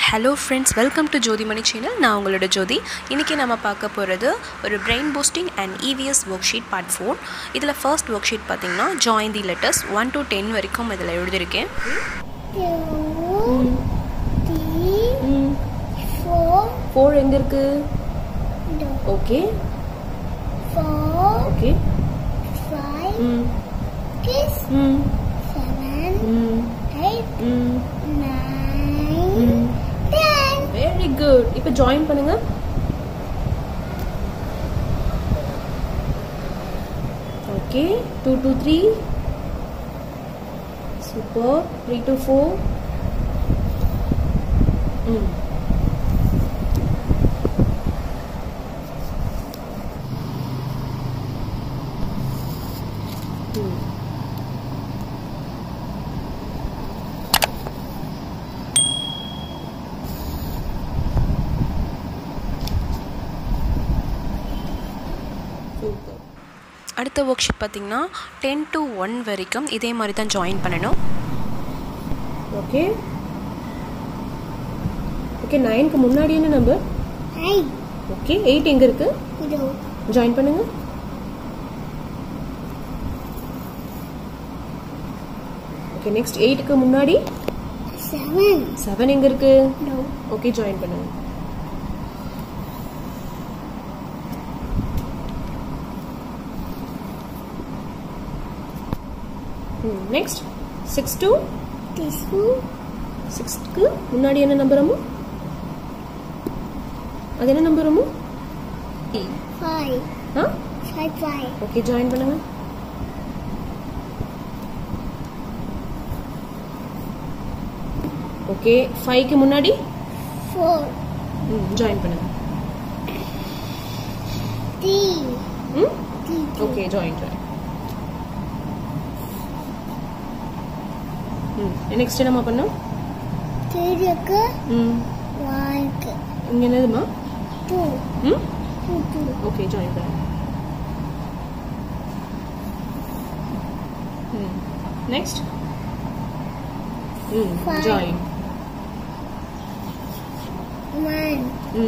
Hello friends welcome to Jothimani channel நான் உங்களோட ஜோதி இன்றைக்கி நம்ம பார்க்க போகிறது ஒரு brain boosting and EVS work sheet part four இதில் ஃபர்ஸ்ட் ஒர்க் ஷீட் பார்த்தீங்கன்னா join the letters one to ten வரைக்கும் இதில் எழுதியிருக்கேன் two, three, four, ஃபோர் எங்கே இருக்குது no, okay four, okay five, ம் six, ம் seven, ம் eight, ம் nine, ம் ten. வெரி குட் இப்போ ஜாயின் பண்ணுங்க okay two two three super three two four ம் ம் சூப்பர் அடுத்த ஒர்க் ஷீட் பார்த்தீங்கன்னா டென் டு ஒன் வரைக்கும் இதே மாதிரி தான் ஜாயின் பண்ணணும் ஓகே ஓகே நைனுக்கு முன்னாடி என்ன நம்பர் Eight, ஓகே எயிட் எங்கே இருக்கு zero, ஜாயின் பண்ணுங்க ஓகே நெக்ஸ்ட் எயிட்டுக்கு முன்னாடி seven, செவன் எங்கே இருக்கு no, ஓகே ஜாயின் பண்ணுங்க நெக்ஸ்ட் சிக்ஸ் டூ two, சிக்ஸ்க்கு முன்னாடி என்ன நம்பர் அம்மு அது என்ன நம்பர் அம்மு five, ஆ five, five, ஓகே ஜாயின் பண்ணுங்க ஓகே ஃபைவ்க்கு முன்னாடி four, ம் ஜாயின் பண்ணுங்க three, ம் three, ஓகே ஜாயின் ஜாயின் ம் நெக்ஸ்ட் என்னம்மா பண்ணோம் three இருக்கு, ம் one இருக்கு, இங்கே என்னதுமா two, ம் two, two, ஓகே ஜாயின் பண்ணுங்க ம் நெக்ஸ்ட் ம் Five. ஜாயின் one,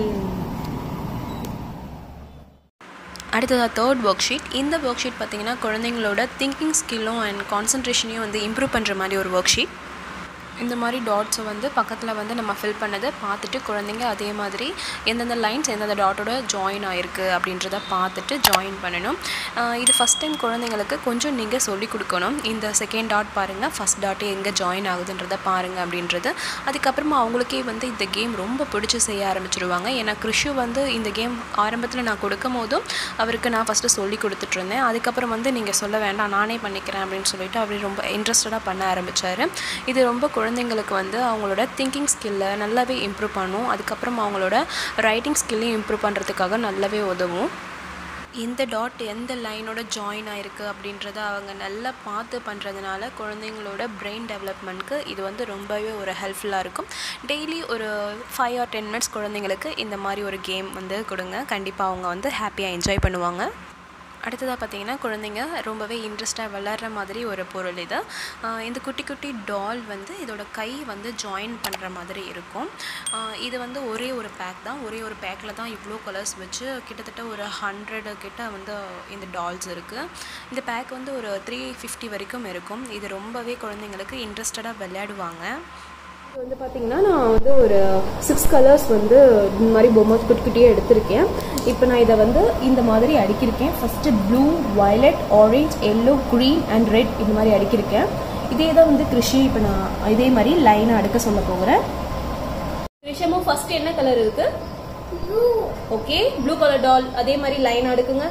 அடுத்ததாக தேர்ட் ஒர்க் ஷீட் இந்த ஒர்க் ஷீட் பார்த்தீங்கன்னா குழந்தைங்களோட திங்கிங் ஸ்கில்லும் அண்ட் கான்சன்ட்ரேஷனையும் வந்து இம்ப்ரூவ் பண்ணுற மாதிரி ஒரு ஒர்க் ஷீட் இந்த மாதிரி டாட்ஸை வந்து பக்கத்தில் வந்து நம்ம ஃபில் பண்ணதை பார்த்துட்டு குழந்தைங்க அதே மாதிரி எந்தெந்த லைன்ஸ் எந்தெந்த டாட்டோட ஜாயின் ஆயிருக்கு அப்படின்றத பார்த்துட்டு ஜாயின் பண்ணணும் ஆஹ் இது ஃபஸ்ட் டைம் குழந்தைங்களுக்கு கொஞ்சம் நீங்கள் சொல்லிக் கொடுக்கணும் இந்த செகண்ட் டாட் பாருங்கள் ஃபஸ்ட் டாட்டு எங்கே ஜாயின் ஆகுதுன்றத பாருங்கள் அப்படின்றது அதுக்கப்புறமா அவங்களுக்கே வந்து இந்த கேம் ரொம்ப பிடிச்சி செய்ய ஆரம்பிச்சிருவாங்க ஏன்னா கிருஷு வந்து இந்த கேம் ஆரம்பத்தில் நான் கொடுக்கும் போதும் அவருக்கு நான் ஃபஸ்ட்டு சொல்லி கொடுத்துட்டு இருந்தேன் அதுக்கப்புறம் வந்து நீங்கள் சொல்ல வேண்டாம் நானே பண்ணிக்கிறேன் அப்படின்னு சொல்லிட்டு அவர் ரொம்ப இன்ட்ரெஸ்டடாக பண்ண ஆரம்பித்தார் இது ரொம்ப குழந்தைங்களுக்கு வந்து அவங்களோட திங்கிங் ஸ்கில்லை நல்லாவே இம்ப்ரூவ் பண்ணும் அதுக்கப்புறம் அவங்களோட ரைட்டிங் ஸ்கில்லையும் இம்ப்ரூவ் பண்ணுறதுக்காக நல்லாவே உதவும் எந்த டாட் எந்த லைனோட ஜாயின் ஆயிருக்கு அப்படின்றத அவங்க நல்லா பார்த்து பண்ணுறதுனால குழந்தைங்களோட பிரெயின் டெவலப்மெண்ட்க்கு இது வந்து ரொம்பவே ஒரு ஹெல்ப்ஃபுல்லாக இருக்கும் டெய்லி ஒரு ஃபைவ் ஆர் டென் மினிட்ஸ் குழந்தைங்களுக்கு இந்த மாதிரி ஒரு கேம் வந்து கொடுங்க கண்டிப்பாக அவங்க வந்து ஹாப்பியாக என்ஜாய் பண்ணுவாங்க அடுத்ததாக பார்த்தீங்கன்னா குழந்தைங்க ரொம்பவே இன்ட்ரெஸ்டாக விளாட்ற மாதிரி ஒரு பொருள் இது ஆஹ் இந்த குட்டி குட்டி டால் வந்து இதோட கை வந்து ஜாயின் பண்ணுற மாதிரி இருக்கும் ஆஹ் இது வந்து ஒரே ஒரு பேக் தான் ஒரே ஒரு பேக்கில் தான் இவ்வளோ கலர்ஸ் வச்சு கிட்டத்தட்ட ஒரு ஹண்ட்ரட் கிட்ட வந்து இந்த டால்ஸ் இருக்குது இந்த பேக் வந்து ஒரு த்ரீ ஃபிஃப்டி வரைக்கும் இருக்கும் இது ரொம்பவே குழந்தைங்களுக்கு இன்ட்ரெஸ்டடாக விளையாடுவாங்க இது வந்து பார்த்தீங்கன்னா நான் வந்து ஒரு சிக்ஸ் கலர்ஸ் வந்து இந்த மாதிரி பொம்மை குட்டி குட்டியே எடுத்திருக்கேன் இப்போ நான் இதை வந்து இந்த மாதிரி அடுக்கியிருக்கேன் first blue violet orange yellow green and red இந்த மாதிரி அடுக்கியிருக்கேன் இதே தான் வந்து கிருஷி இப்போ நான் இதே மாதிரி லைனாக அடுக்க சொல்ல போகிறேன் கிருஷமும் ஃபர்ஸ்ட் என்ன கலர் இருக்கு blue, ஓகே ப்ளூ கலர் டால் அதே மாதிரி லைன் அடுக்குங்க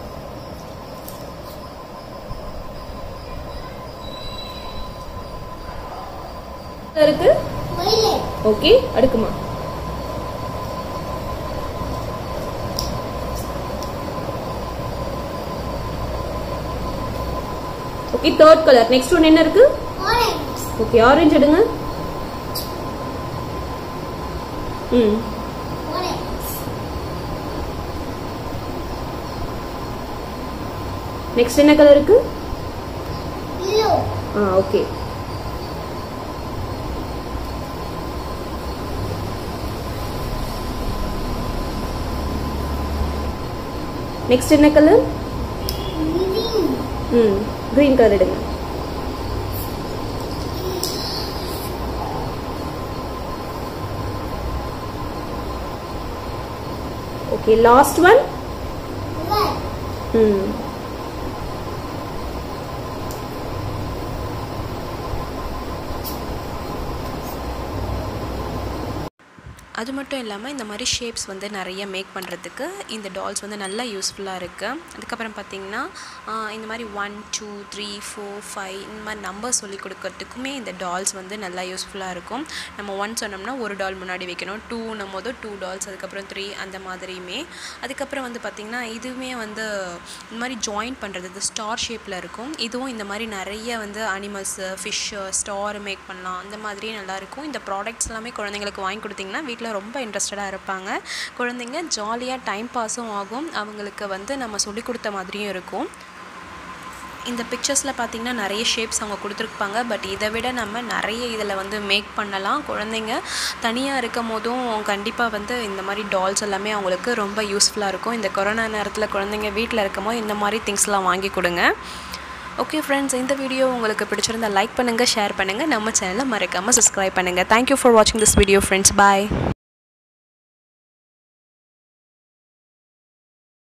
இருக்கு violet, ஓகே அடுக்குமா okay third colour next one என்ன இருக்கு orange, ஓகே ஆரஞ்சு எடுங்க ம் orange, நெக்ஸ்ட் என்ன கலர் இருக்கு yellow, ஆ ஓகே நெக்ஸ்ட் என்ன கலர் Green. ம் க்ரீன் கலர் எடுங்க ஓகே லாஸ்ட் ஒன் Red. ம் அது மட்டும் இல்லாமல் இந்த மாதிரி ஷேப்ஸ் வந்து நிறைய மேக் பண்ணுறதுக்கு இந்த டால்ஸ் வந்து நல்லா யூஸ்ஃபுல்லாக இருக்குது அதுக்கப்புறம் பார்த்திங்கன்னா ஆஹ், இந்த மாதிரி one two three four five இந்த மாதிரி நம்பர் சொல்லி கொடுக்கறதுக்குமே இந்த டால்ஸ் வந்து நல்லா யூஸ்ஃபுல்லாக இருக்கும் நம்ம ஒன் சொன்னோம்னா ஒரு டால் முன்னாடி வைக்கணும் டூன்னும் போது டூ டால்ஸ் அதுக்கப்புறம் த்ரீ அந்த மாதிரியுமே அதுக்கப்புறம் வந்து பார்த்திங்கன்னா இதுவுமே வந்து இந்த மாதிரி ஜாயின் பண்ணுறது இது ஸ்டார் ஷேப்பில் இருக்கும் இதுவும் இந்த மாதிரி நிறைய வந்து அனிமல்ஸு ஃபிஷ்ஷு ஸ்டார் மேக் பண்ணலாம் அந்த மாதிரியே நல்லாயிருக்கும் இந்த ப்ராடக்ட்ஸ் எல்லாமே குழந்தைங்களுக்கு வாங்கி கொடுத்தீங்கன்னா வீட்டில் ரொம்ப இன்ட்ரெஸ்டடாக இருப்பாங்க குழந்தைங்க ஜாலியாக டைம் பாஸும் ஆகும் அவங்களுக்கு வந்து நம்ம சொல்லி கொடுத்த மாதிரியும் இருக்கும் இந்த பிக்சர்ஸில் பார்த்தீங்கன்னா நிறைய ஷேப்ஸ் அவங்க கொடுத்துருப்பாங்க பட் இதை விட நம்ம நிறைய இதில் வந்து மேக் பண்ணலாம் குழந்தைங்க தனியாக இருக்கும் போதும் கண்டிப்பாக வந்து இந்த மாதிரி டால்ஸ் எல்லாமே அவங்களுக்கு ரொம்ப யூஸ்ஃபுல்லாக இருக்கும் இந்த கொரோனா நேரத்தில் குழந்தைங்க வீட்டில் இருக்கும் போது இந்த மாதிரி திங்ஸ்லாம் வாங்கி கொடுங்க ஓகே ஃப்ரெண்ட்ஸ் இந்த வீடியோ உங்களுக்கு பிடிச்சிருந்தா லைக் பண்ணுங்கள் ஷேர் பண்ணுங்கள் நம்ம சேனலை மறக்காமல் சப்ஸ்கிரைப் பண்ணுங்கள் தேங்க்யூ ஃபார் வாட்சிங் திஸ் வீடியோ ஃப்ரெண்ட்ஸ் பாய்